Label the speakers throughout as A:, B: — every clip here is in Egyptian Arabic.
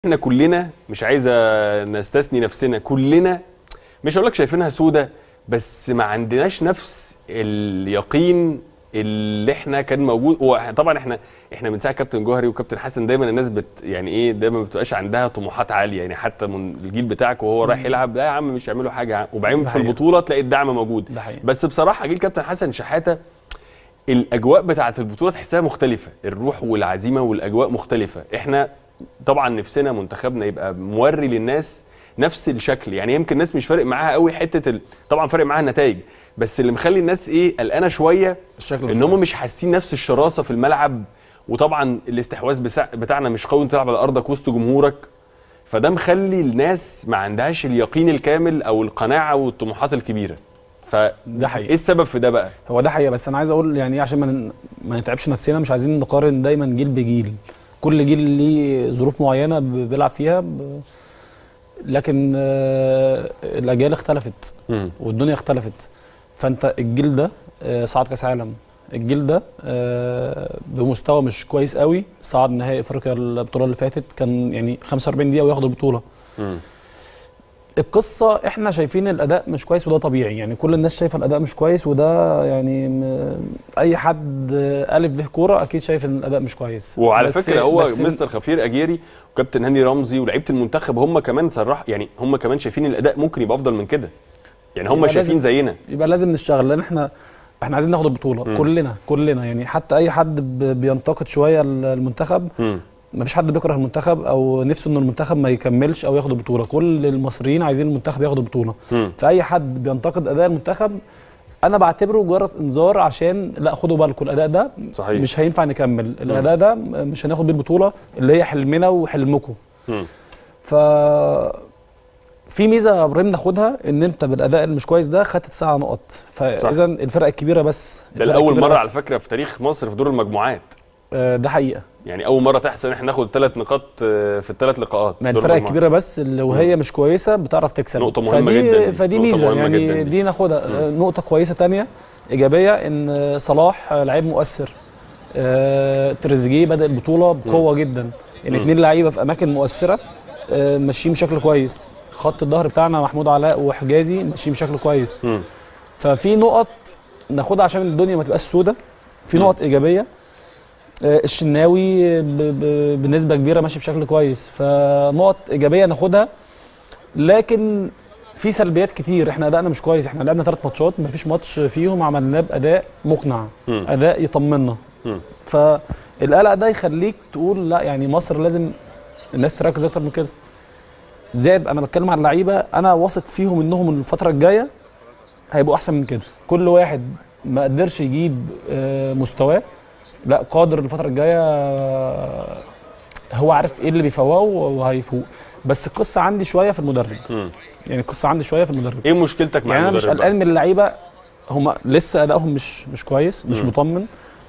A: احنا كلنا مش عايزه نستثني نفسنا كلنا مش هقول لك شايفينها سودة بس ما عندناش نفس اليقين اللي احنا كان موجود هو طبعا احنا احنا من ساعه كابتن جوهري وكابتن حسن دايما الناس بت يعني ايه دايما ما بتبقاش عندها طموحات عاليه يعني حتى من الجيل بتاعك وهو رايح يلعب لا يا عم مش يعملوا حاجه يا عم. وبعدين
B: ده
A: في
B: حقيقة.
A: البطوله تلاقي الدعم موجود
B: ده حقيقي.
A: بس بصراحه جيل كابتن حسن شحاته الاجواء بتاعه البطوله تحسها مختلفه الروح والعزيمه والاجواء مختلفه احنا طبعا نفسنا منتخبنا يبقى موري للناس نفس الشكل يعني يمكن الناس مش فارق معاها قوي حته ال... طبعا فارق معاها النتائج بس اللي مخلي الناس ايه قلقانه شويه
B: الشكل مش
A: ان هم
B: كويس.
A: مش حاسين نفس الشراسه في الملعب وطبعا الاستحواذ بسع... بتاعنا مش قوي انت تلعب على ارضك وسط جمهورك فده مخلي الناس ما عندهاش اليقين الكامل او القناعه والطموحات الكبيره ف
B: ده حقيقي.
A: ايه السبب في ده بقى
B: هو ده حقيقه بس انا عايز اقول يعني ايه عشان ما ن- ما نتعبش نفسنا مش عايزين نقارن دايما جيل بجيل كل جيل ليه ظروف معينه ب- بيلعب فيها ب... لكن آه، الاجيال اختلفت
A: مم.
B: والدنيا اختلفت فانت الجيل ده آه، صعد كاس عالم الجيل ده آه، بمستوى مش كويس قوي صعد نهائي افريقيا البطوله اللي فاتت كان يعني 45 دقيقه وياخد البطوله
A: مم.
B: القصه احنا شايفين الاداء مش كويس وده طبيعي يعني كل الناس شايفه الاداء مش كويس وده يعني م- اي حد الف به كوره اكيد شايف ان الاداء مش كويس
A: وعلى
B: بس-
A: فكره هو
B: بس
A: مستر خفير اجيري وكابتن هاني رمزي ولاعيبه المنتخب هم كمان صرح يعني هم كمان شايفين الاداء ممكن يبقى افضل من كده يعني هم
B: يبقى
A: شايفين
B: لازم-
A: زينا
B: يبقى لازم نشتغل لان احنا احنا عايزين ناخد البطوله
A: مم.
B: كلنا كلنا يعني حتى اي حد ب- بينتقد شويه المنتخب
A: مم.
B: مفيش حد بيكره المنتخب او نفسه ان المنتخب ما يكملش او ياخد البطوله كل المصريين عايزين المنتخب ياخد البطوله
A: مم.
B: فاي حد بينتقد اداء المنتخب انا بعتبره جرس انذار عشان لا خدوا بالكم الاداء ده
A: صحيح
B: مش هينفع نكمل الاداء ده مش هناخد بيه البطوله اللي هي حلمنا وحلمكم
A: مم.
B: ف في ميزه يا ابراهيم ناخدها ان انت بالاداء اللي مش كويس ده خدت تسع نقط فاذا الفرق الكبيره بس
A: ده
B: الفرق
A: لاول
B: الكبيرة
A: مره
B: بس.
A: على فكره في تاريخ مصر في دور المجموعات
B: آه، ده حقيقه
A: يعني اول مره تحصل ان احنا ناخد ثلاث نقاط آه، في الثلاث لقاءات
B: ما
A: دور
B: الفرق
A: المجموعات.
B: الكبيره بس اللي وهي مش كويسه بتعرف تكسب
A: نقطة مهمة
B: فدي
A: جداً دي.
B: فدي
A: نقطة
B: ميزه
A: مهمة
B: يعني
A: جداً
B: دي,
A: دي.
B: ناخدها آه، نقطه كويسه تانية ايجابيه ان آه، صلاح آه، لعيب مؤثر آه، تريزيجيه بدا البطوله بقوه جدا يعني
A: مم.
B: اتنين لعيبه في اماكن مؤثره آه، ماشيين بشكل كويس خط الظهر بتاعنا محمود علاء وحجازي ماشيين بشكل كويس
A: مم.
B: ففي نقط ناخدها عشان الدنيا ما تبقاش سودة في
A: مم.
B: نقط ايجابيه آه، الشناوي ب- ب- بنسبه كبيره ماشي بشكل كويس فنقط ايجابيه ناخدها لكن في سلبيات كتير احنا ادائنا مش كويس احنا لعبنا ثلاث ماتشات ما فيش ماتش فيهم عملناه باداء مقنع
A: مم.
B: اداء يطمنا
A: مم.
B: فالقلق ده يخليك تقول لا يعني مصر لازم الناس تركز اكتر من كده زائد انا بتكلم عن اللعيبه انا واثق فيهم انهم الفتره الجايه هيبقوا احسن من كده كل واحد ما قدرش يجيب آه، مستواه لا قادر الفتره الجايه آه، هو عارف ايه اللي بيفوقه وهيفوق بس القصه عندي شويه في المدرب
A: مم.
B: يعني القصه عندي شويه في المدرب
A: ايه مشكلتك مع
B: يعني انا مش
A: المدرب
B: قلقان من اللعيبه هم لسه ادائهم مش مش كويس مش
A: مم.
B: مطمن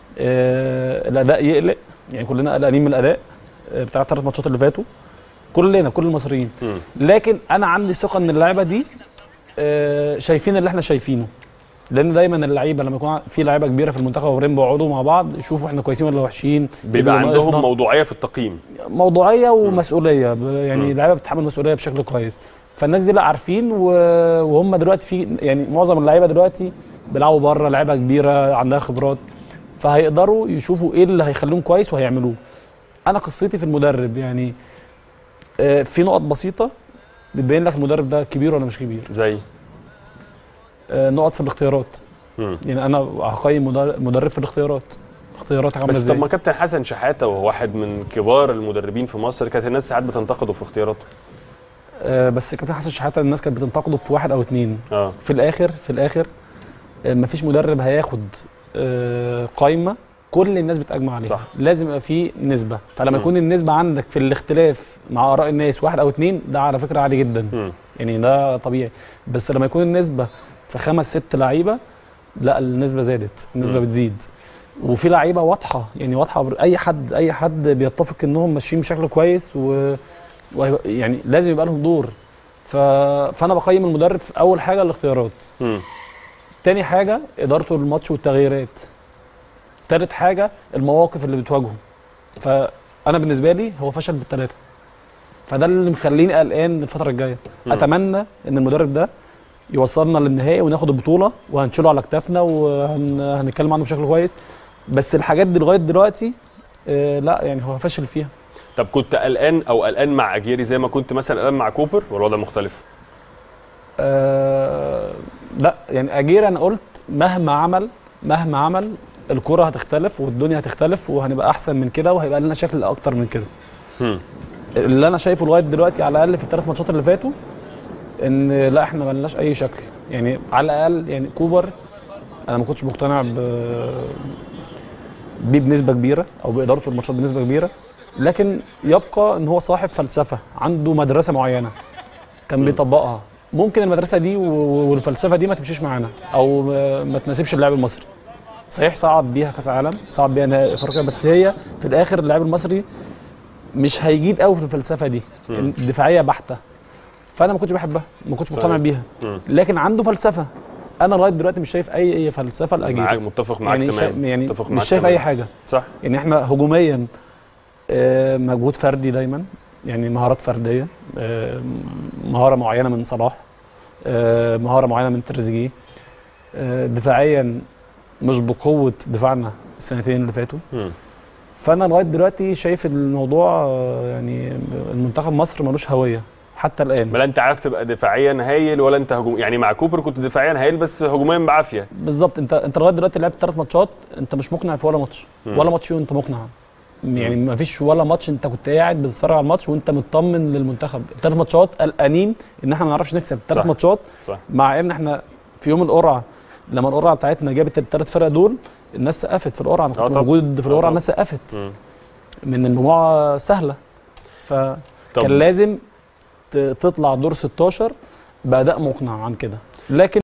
B: آه الاداء يقلق يعني كلنا قلقانين من الاداء آه بتاع الثلاث ماتشات اللي فاتوا كلنا كل المصريين
A: مم.
B: لكن انا عندي ثقه ان اللعيبه دي آه شايفين اللي احنا شايفينه لان دايما اللعيبه لما يكون في لعيبه كبيره في المنتخب وبعدين بيقعدوا مع بعض يشوفوا احنا كويسين ولا وحشين
A: بيبقى
B: اللي ناقصنا.
A: عندهم موضوعيه في التقييم
B: موضوعيه ومسؤوليه ب- يعني
A: مم.
B: اللعيبه بتتحمل مسؤوليه بشكل كويس فالناس دي لا عارفين و- وهم دلوقتي في يعني معظم اللعيبه دلوقتي بيلعبوا بره لعيبه كبيره عندها خبرات فهيقدروا يشوفوا ايه اللي هيخليهم كويس وهيعملوه انا قصتي في المدرب يعني آه، في نقط بسيطه بتبين لك المدرب ده كبير ولا مش كبير
A: زي
B: آه، نقط في الاختيارات
A: مم.
B: يعني انا هقيم مدر- مدرب في الاختيارات اختياراتك عامله
A: بس طب
B: ازاي
A: ما كابتن حسن شحاته وهو واحد من كبار المدربين في مصر كانت الناس ساعات بتنتقده في اختياراته
B: آه، بس كابتن حسن شحاته الناس كانت بتنتقده في واحد او اتنين
A: اه
B: في الاخر في الاخر آه، مفيش مدرب هياخد آه، قايمه كل الناس بتجمع عليها
A: صح.
B: لازم يبقى في نسبه فلما
A: مم.
B: يكون النسبه عندك في الاختلاف مع اراء الناس واحد او اتنين ده على فكره عالي جدا
A: مم.
B: يعني ده طبيعي بس لما يكون النسبه في خمس ست لعيبه لا النسبه زادت النسبه
A: مم.
B: بتزيد وفي لعيبه واضحه يعني واضحه بر- اي حد اي حد بيتفق انهم ماشيين بشكل كويس و و- يعني لازم يبقى لهم دور ف... فانا بقيم المدرب في اول حاجه الاختيارات
A: مم.
B: تاني حاجه ادارته للماتش والتغييرات تالت حاجه المواقف اللي بتواجهه فانا بالنسبه لي هو فشل في الثلاثه فده اللي مخليني قلقان الفتره الجايه
A: مم.
B: اتمنى ان المدرب ده يوصلنا للنهائي وناخد البطوله وهنشيله على كتافنا وهنتكلم عنه بشكل كويس بس الحاجات دي لغايه دلوقتي آه لا يعني هو فاشل فيها
A: طب كنت قلقان او قلقان مع اجيري زي ما كنت مثلا قلقان مع كوبر ولا الوضع مختلف؟
B: آه لا يعني اجير انا قلت مهما عمل مهما عمل الكره هتختلف والدنيا هتختلف وهنبقى احسن من كده وهيبقى لنا شكل اكتر من كده
A: هم.
B: اللي انا شايفه لغايه دلوقتي على الاقل في الثلاث ماتشات اللي فاتوا ان لا احنا ما لناش اي شكل يعني على الاقل يعني كوبر انا ما كنتش مقتنع ب بيه بنسبه كبيره او بادارته الماتشات بنسبه كبيره لكن يبقى ان هو صاحب فلسفه عنده مدرسه معينه كان بيطبقها ممكن المدرسه دي و- والفلسفه دي ما تمشيش معانا او ما- ما تناسبش اللاعب المصري صحيح صعد بيها كاس عالم صعد بيها نهائي افريقيا بس هي في الاخر اللاعب المصري مش هيجيد قوي في الفلسفه دي
A: مم.
B: دفاعيه بحته فانا ما كنتش بحبها ما كنتش مقتنع
A: صحيح.
B: بيها
A: مم.
B: لكن عنده فلسفه انا لغايه دلوقتي مش شايف اي اي فلسفه
A: معاك
B: لاجير
A: متفق معاك
B: يعني شا...
A: تمام
B: يعني
A: متفق
B: مش
A: معاك
B: شايف
A: تمام.
B: اي حاجه
A: صح
B: يعني احنا هجوميا آه، مجهود فردي دايما يعني مهارات فرديه آه، مهاره معينه من صلاح آه، مهاره معينه من تريزيجيه آه، دفاعيا مش بقوه دفاعنا السنتين اللي فاتوا
A: هم.
B: فانا لغايه دلوقتي شايف الموضوع آه، يعني المنتخب مصر ملوش هويه حتى الان
A: لا انت عارف تبقى دفاعيا هايل ولا انت هجوم يعني مع كوبر كنت دفاعيا هايل بس هجوميا بعافيه
B: بالظبط انت انت لغايه دلوقتي لعبت ثلاث ماتشات انت مش مقنع في ولا ماتش
A: مم.
B: ولا ماتش فيهم انت مقنع يعني ما فيش ولا ماتش انت كنت قاعد بتتفرج على الماتش وانت مطمن للمنتخب ثلاث ماتشات قلقانين ان احنا ما نعرفش نكسب
A: صح.
B: ثلاث ماتشات
A: صح.
B: مع ان احنا في يوم القرعه لما القرعه بتاعتنا جابت الثلاث فرق دول الناس سقفت في القرعه انا
A: اه
B: كنت
A: طبعا.
B: موجود في
A: اه
B: القرعه
A: طبعا.
B: الناس سقفت
A: مم.
B: من المجموعه سهله فكان
A: طب
B: لازم ت- تطلع دور 16 باداء مقنع عن كده لكن